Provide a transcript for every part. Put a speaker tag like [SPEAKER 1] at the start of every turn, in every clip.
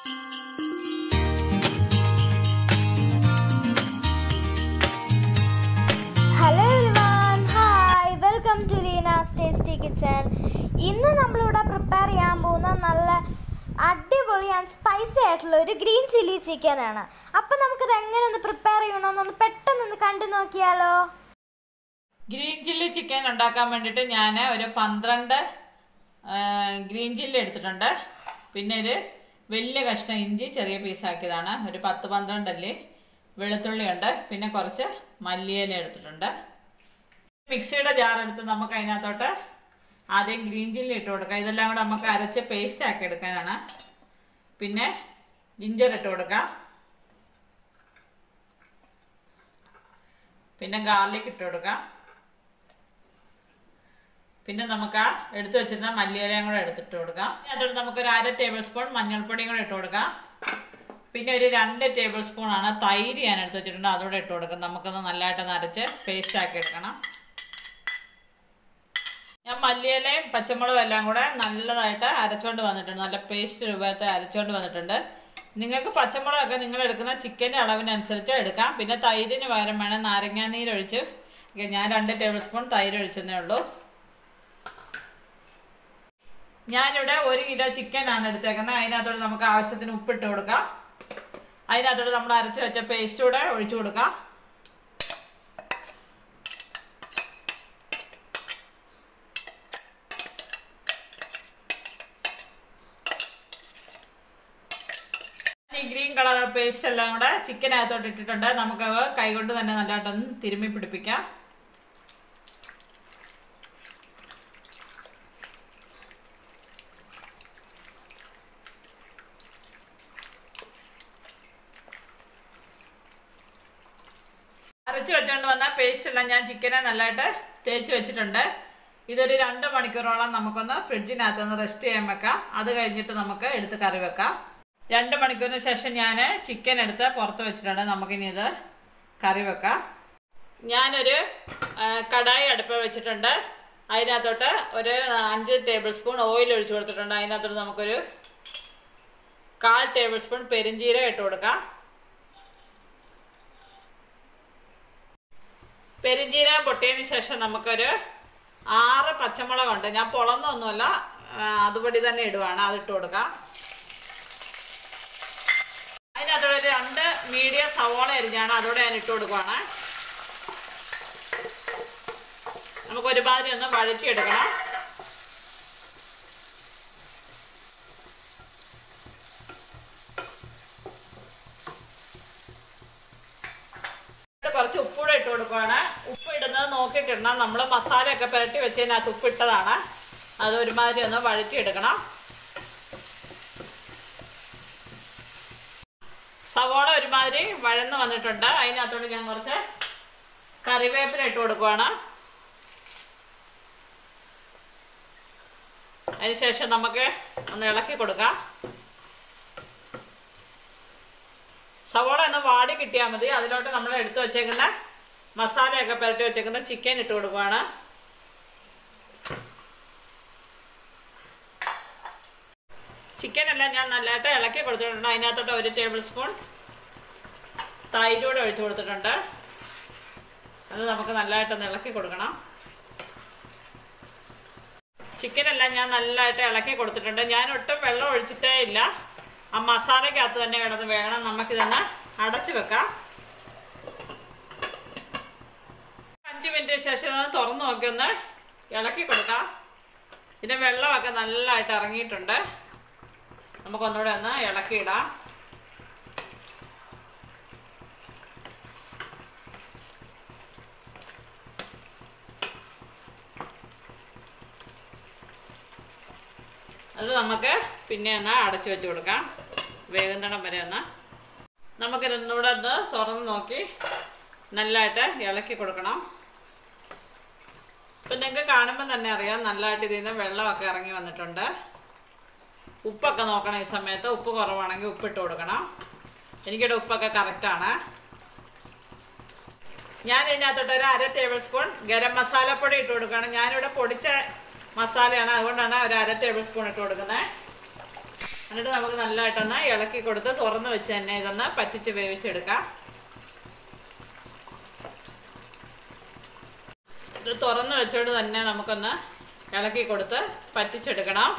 [SPEAKER 1] hello everyone hi welcome to Leena's tasty kitchen ഇന്ന് നമ്മളിവിടെ prepare ചെയ്യാൻ പോകുന്ന നല്ല അടിപൊളി ആൻഡ് സ്പൈസി ആയിട്ടുള്ള ഒരു ഗ്രീൻ ചില്ലി ചിക്കൻ ആണ് അപ്പം നമുക്കിത് എങ്ങനെ ഒന്ന് പ്രിപ്പയർ ചെയ്യണമെന്നൊന്ന് പെട്ടെന്നൊന്ന് കണ്ടു നോക്കിയാലോ
[SPEAKER 2] ഗ്രീൻ ചില്ലി ചിക്കൻ ഉണ്ടാക്കാൻ വേണ്ടിയിട്ട് ഞാൻ ഒരു പന്ത്രണ്ട് ആ, ഗ്രീൻ ചില്ലി എടുത്തിട്ടുണ്ട് പിന്നെ ഒരു വലിയ കഷ്ണം ഇഞ്ചി ചെറിയ പീസാക്കിയതാണ് ഒരു പത്ത് പന്ത്രണ്ട് അല്ലി വെളുത്തുള്ളി ഉണ്ട് പിന്നെ കുറച്ച് മല്ലിയില എടുത്തിട്ടുണ്ട് മിക്സിയുടെ ജാർ എടുത്ത് നമുക്ക് അതിനകത്തോട്ട് ആദ്യം ഗ്രീൻ ചില്ലി ഇട്ട് കൊടുക്കാം ഇതെല്ലാം കൂടെ നമുക്ക് അരച്ച് പേസ്റ്റ് ആക്കി എടുക്കാനാണ് പിന്നെ ജിഞ്ചർ ഇട്ട് കൊടുക്കാം പിന്നെ ഗാർലിക് ഇട്ട് കൊടുക്കാം പിന്നെ നമുക്ക് ആ എടുത്തു വെച്ചിരുന്ന മല്ലിയിലയും കൂടെ എടുത്തിട്ട് കൊടുക്കാം അതിനകത്തോട്ട് നമുക്കൊരു അര ടേബിൾ സ്പൂൺ മഞ്ഞൾപ്പൊടിയും കൂടെ ഇട്ട് കൊടുക്കാം പിന്നെ ഒരു രണ്ട് ടേബിൾ സ്പൂൺ ആണ് തൈര് ഞാൻ എടുത്ത് വെച്ചിട്ടുണ്ട് അതുകൂടെ ഇട്ട് കൊടുക്കും നമുക്കൊന്ന് നല്ലതായിട്ട് നരച്ച് പേസ്റ്റ് ആക്കി എടുക്കണം ഞാൻ മല്ലിയിലയും പച്ചമുളകും എല്ലാം കൂടെ നല്ലതായിട്ട് അരച്ചോണ്ട് വന്നിട്ടുണ്ട് നല്ല പേസ്റ്റ് രൂപത്തെ അരച്ചോണ്ട് വന്നിട്ടുണ്ട് നിങ്ങൾക്ക് പച്ചമുളകൊക്കെ നിങ്ങൾ എടുക്കുന്ന ചിക്കൻ്റെ അളവിനനുസരിച്ച് എടുക്കാം പിന്നെ തൈരിന് പകരം വേണം നാരങ്ങാനീരൊഴിച്ച് ഞാൻ രണ്ട് ടേബിൾ സ്പൂൺ തൈര് ഒഴിച്ചെന്നേ ഉള്ളൂ ഞാനിവിടെ ഒരു കിലോ ചിക്കനാണ് എടുത്തേക്കുന്നത് അതിനകത്തോട്ട് നമുക്ക് ആവശ്യത്തിന് ഉപ്പിട്ട് കൊടുക്കാം അതിനകത്തോട്ട് നമ്മൾ അരച്ച് വെച്ച പേസ്റ്റ് കൂടെ ഒഴിച്ചു കൊടുക്കാം ഈ ഗ്രീൻ കളർ പേസ്റ്റ് എല്ലാം കൂടെ ചിക്കനകത്തോട്ട് ഇട്ടിട്ടുണ്ട് നമുക്ക് കൈകൊണ്ട് തന്നെ നല്ലതായിട്ടൊന്ന് തിരുമ്മി പിടിപ്പിക്കാം അരച്ച് വെച്ചുകൊണ്ട് വന്ന പേസ്റ്റ് എല്ലാം ഞാൻ ചിക്കനെ നല്ലതായിട്ട് തേച്ച് വെച്ചിട്ടുണ്ട് ഇതൊരു രണ്ട് മണിക്കൂറോളം നമുക്കൊന്ന് ഫ്രിഡ്ജിനകത്ത് ഒന്ന് റെസ്റ്റ് ചെയ്യാൻ വെക്കാം അത് കഴിഞ്ഞിട്ട് നമുക്ക് എടുത്ത് കറി വെക്കാം രണ്ട് മണിക്കൂറിന് ശേഷം ഞാൻ ചിക്കൻ എടുത്ത് പുറത്ത് വെച്ചിട്ടുണ്ട് നമുക്കിനി ഇത് കറി വെക്കാം ഞാനൊരു ആ, കടായി അടുപ്പ് വെച്ചിട്ടുണ്ട് അതിനകത്തോട്ട് ഒരു അഞ്ച് ടേബിൾ സ്പൂൺ ഓയിൽ ഒഴിച്ചു കൊടുത്തിട്ടുണ്ട് അതിനകത്തോട്ട് നമുക്കൊരു കാൽ ടേബിൾ സ്പൂൺ പെരിഞ്ചീരകം ഇട്ട് കൊടുക്കാം പെരിഞ്ജീരകം പൊട്ടിയതിന് ശേഷം നമുക്കൊരു ആറ് പച്ചമുളകുണ്ട് ഞാൻ പൊളന്നൊന്നുമല്ല ആ, അതുപടി തന്നെ ഇടുവാണ് അതിട്ട് കൊടുക്കാം അതിനകത്തോടെ ഒരു രണ്ട് മീഡിയം സവോള അരിഞ്ഞാണ് അതോടെ ഞാൻ ഇട്ട് കൊടുക്കുവാണ് നമുക്ക് ഒരുമാതിരി ഒന്ന് വഴറ്റിയെടുക്കണം ഇതിനകത്ത് കുറച്ച് ഉപ്പൂടെ ഇട്ട് കൊടുക്കുവാണ് ഉപ്പ് ഇടുന്നത് നോക്കിയിട്ടിടണം നമ്മൾ മസാലയൊക്കെ പുരട്ടി വെച്ചതിനകത്ത് ഉപ്പ് ഇട്ടതാണ് അത് ഒരുമാതിരി ഒന്ന് വഴറ്റിയെടുക്കണം സവോള ഒരുമാതിരി വഴന്ന് വന്നിട്ടുണ്ട് അതിനകത്തോട്ട് ഞാൻ കുറച്ച് കറിവേപ്പില ഇട്ട് കൊടുക്കുവാണ് അതിനുശേഷം നമുക്ക് ഒന്ന് ഇളക്കി കൊടുക്കാം സവോള ഒന്ന് വാടി കിട്ടിയാൽ മതി അതിലോട്ട് നമ്മൾ എടുത്തു വെച്ചേക്കുന്ന മസാലയൊക്കെ പുരട്ടി വെച്ചേക്കുന്ന ചിക്കൻ ഇട്ട് കൊടുക്കുവാണ് ചിക്കൻ എല്ലാം ഞാൻ നല്ലതായിട്ട് ഇളക്കി കൊടുത്തിട്ടുണ്ട് അതിനകത്തോട്ട് ഒരു ടേബിൾ സ്പൂൺ തൈര് കൂടെ ഒഴിച്ചു കൊടുത്തിട്ടുണ്ട് അത് നമുക്ക് നല്ലതായിട്ടൊന്ന് ഇളക്കി കൊടുക്കണം ചിക്കനെല്ലാം ഞാൻ നല്ലതായിട്ട് ഇളക്കി കൊടുത്തിട്ടുണ്ട് ഞാൻ ഒട്ടും വെള്ളം ഒഴിച്ചിട്ടേ ഇല്ല ആ മസാലയ്ക്കകത്ത് തന്നെ കിടന്ന് വേണം നമുക്കിതൊന്ന് അടച്ചു വെക്കാം അഞ്ച് മിനിറ്റ് ശേഷം ഒന്ന് തുറന്നു നോക്കി ഒന്ന് ഇളക്കി കൊടുക്കാം ഇതിൻ്റെ വെള്ളമൊക്കെ നല്ലതായിട്ട് ഇറങ്ങിയിട്ടുണ്ട് നമുക്കൊന്നുകൂടെ ഒന്ന് ഇളക്കിയിടാം അത് നമുക്ക് പിന്നെ ഒന്ന് അടച്ചു വെച്ച് കൊടുക്കാം വേകുന്നിടം വരെ ഒന്ന് നമുക്കിതൊന്നുകൂടെ ഒന്ന് തുറന്ന് നോക്കി നല്ലതായിട്ട് ഇളക്കി കൊടുക്കണം ഇപ്പം നിങ്ങൾക്ക് കാണുമ്പോൾ തന്നെ അറിയാം നല്ലതായിട്ട് ഇതിൽ നിന്ന് വെള്ളമൊക്കെ ഇറങ്ങി വന്നിട്ടുണ്ട് ഉപ്പൊക്കെ നോക്കണം ഈ സമയത്ത് ഉപ്പ് കുറവാണെങ്കിൽ ഉപ്പിട്ട് കൊടുക്കണം എനിക്കിവിടെ ഉപ്പൊക്കെ കറക്റ്റാണ് ഞാൻ ഇതിനകത്തോട്ട് ഒരു അര ടേബിൾ സ്പൂൺ ഗരം മസാലപ്പൊടി ഇട്ട് കൊടുക്കണം ഞാനിവിടെ പൊടിച്ച മസാലയാണ് അതുകൊണ്ടാണ് ഒരു അര ടേബിൾ സ്പൂൺ ഇട്ട് കൊടുക്കുന്നത് എന്നിട്ട് നമുക്ക് നല്ലതായിട്ടൊന്ന് ഇളക്കി കൊടുത്ത് തുറന്ന് വെച്ച് തന്നെ ഇതൊന്ന് പറ്റിച്ച് വേവിച്ചെടുക്കാം ഇത് തുറന്ന് വെച്ചോണ്ട് തന്നെ നമുക്കൊന്ന് ഇളക്കി കൊടുത്ത് പറ്റിച്ചെടുക്കണം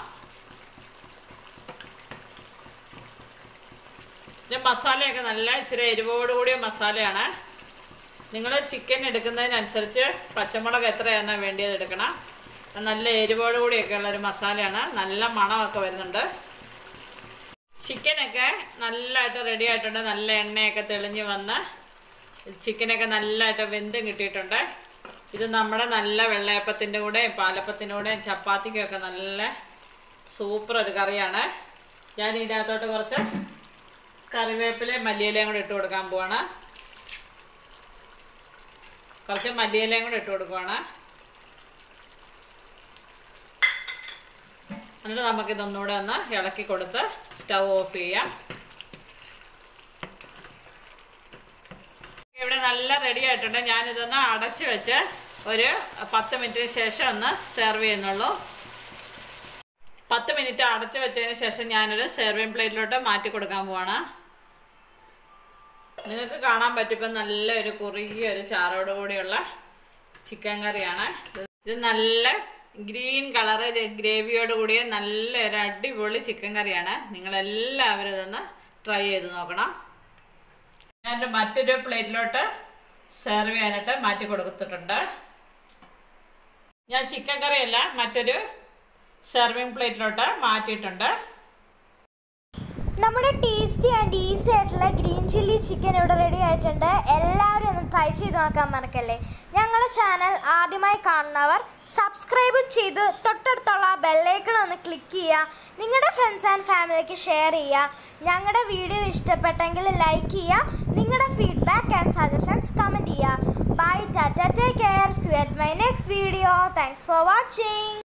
[SPEAKER 2] ഇത് മസാലയൊക്കെ നല്ല ഇച്ചിരി എരിവോട് കൂടിയ മസാലയാണ് നിങ്ങൾ ചിക്കൻ എടുക്കുന്നതിനനുസരിച്ച് പച്ചമുളക് എത്രയാണ് വേണ്ടിയത് എടുക്കണം അത് നല്ല എരിവോട് കൂടിയൊക്കെ ഉള്ളൊരു മസാലയാണ് നല്ല മണമൊക്കെ വരുന്നുണ്ട് ചിക്കനൊക്കെ നല്ലതായിട്ട് റെഡി ആയിട്ടുണ്ട് നല്ല എണ്ണയൊക്കെ തെളിഞ്ഞ് വന്ന് ചിക്കനൊക്കെ നല്ലതായിട്ട് വെന്തും കിട്ടിയിട്ടുണ്ട് ഇത് നമ്മുടെ നല്ല വെള്ളയപ്പത്തിൻ്റെ കൂടെ പാലപ്പത്തിൻ്റെ കൂടെ ചപ്പാത്തിക്കൊക്കെ നല്ല സൂപ്പർ ഒരു കറിയാണ് ഞാൻ ഇതിനകത്തോട്ട് കുറച്ച് കറിവേപ്പിലയും മല്ലിയിലയും കൂടെ ഇട്ട് കൊടുക്കാൻ പോവാണ് കുറച്ച് മല്ലിയിലയും കൂടെ ഇട്ട് കൊടുക്കുവാണ് എന്നിട്ട് നമുക്കിതൊന്നുകൂടെ ഒന്ന് ഇളക്കി കൊടുത്ത് സ്റ്റൗ ഓഫ് ചെയ്യാം ഇവിടെ നല്ല റെഡി ആയിട്ടുണ്ട് ഞാനിതൊന്ന് അടച്ചു വെച്ച് ഒരു പത്ത് മിനിറ്റിന് ശേഷം ഒന്ന് സെർവ് ചെയ്യുന്നുള്ളൂ പത്ത് മിനിറ്റ് അടച്ചു വെച്ചതിന് ശേഷം ഞാനൊരു സെർവിങ് പ്ലേറ്റിലോട്ട് മാറ്റി കൊടുക്കാൻ പോവാണ് നിങ്ങൾക്ക് കാണാൻ പറ്റും ഇപ്പം നല്ലൊരു കുറുകിയ ഒരു ചാറോട് കൂടിയുള്ള ചിക്കൻ കറിയാണ് ഇത് നല്ല ഗ്രീൻ കളറ് ഗ്രേവിയോട് കൂടിയ നല്ലൊരു അടിപൊളി ചിക്കൻ കറിയാണ് നിങ്ങളെല്ലാവരും ഇതൊന്ന് ട്രൈ ചെയ്ത് നോക്കണം ഞാൻ മറ്റൊരു പ്ലേറ്റിലോട്ട് സെർവ് ചെയ്യാനായിട്ട് മാറ്റി കൊടുത്തിട്ടുണ്ട് ഞാൻ ചിക്കൻ കറിയല്ല മറ്റൊരു സെർവിങ് പ്ലേറ്റിലോട്ട് മാറ്റിയിട്ടുണ്ട്
[SPEAKER 1] നമ്മുടെ ടേസ്റ്റി ആൻഡ് ഈസി ആയിട്ടുള്ള ഗ്രീൻ ചില്ലി ചിക്കൻ ഇവിടെ റെഡി ആയിട്ടുണ്ട് എല്ലാവരും ഒന്ന് ട്രൈ ചെയ്ത് നോക്കാൻ മറക്കല്ലേ ഞങ്ങളുടെ ചാനൽ ആദ്യമായി കാണുന്നവർ സബ്സ്ക്രൈബ് ചെയ്ത് തൊട്ടടുത്തുള്ള ബെല്ലൈക്കൺ ഒന്ന് ക്ലിക്ക് ചെയ്യുക നിങ്ങളുടെ ഫ്രണ്ട്സ് ആൻഡ് ഫാമിലിക്ക് ഷെയർ ചെയ്യുക ഞങ്ങളുടെ വീഡിയോ ഇഷ്ടപ്പെട്ടെങ്കിൽ ലൈക്ക് ചെയ്യുക നിങ്ങളുടെ ഫീഡ്ബാക്ക് ആൻഡ് സജഷൻസ് കമൻറ്റ് ചെയ്യുക ബൈ ടാറ്റ ടേക്ക് കെയർ സ്വെറ്റ് my next video thanks for watching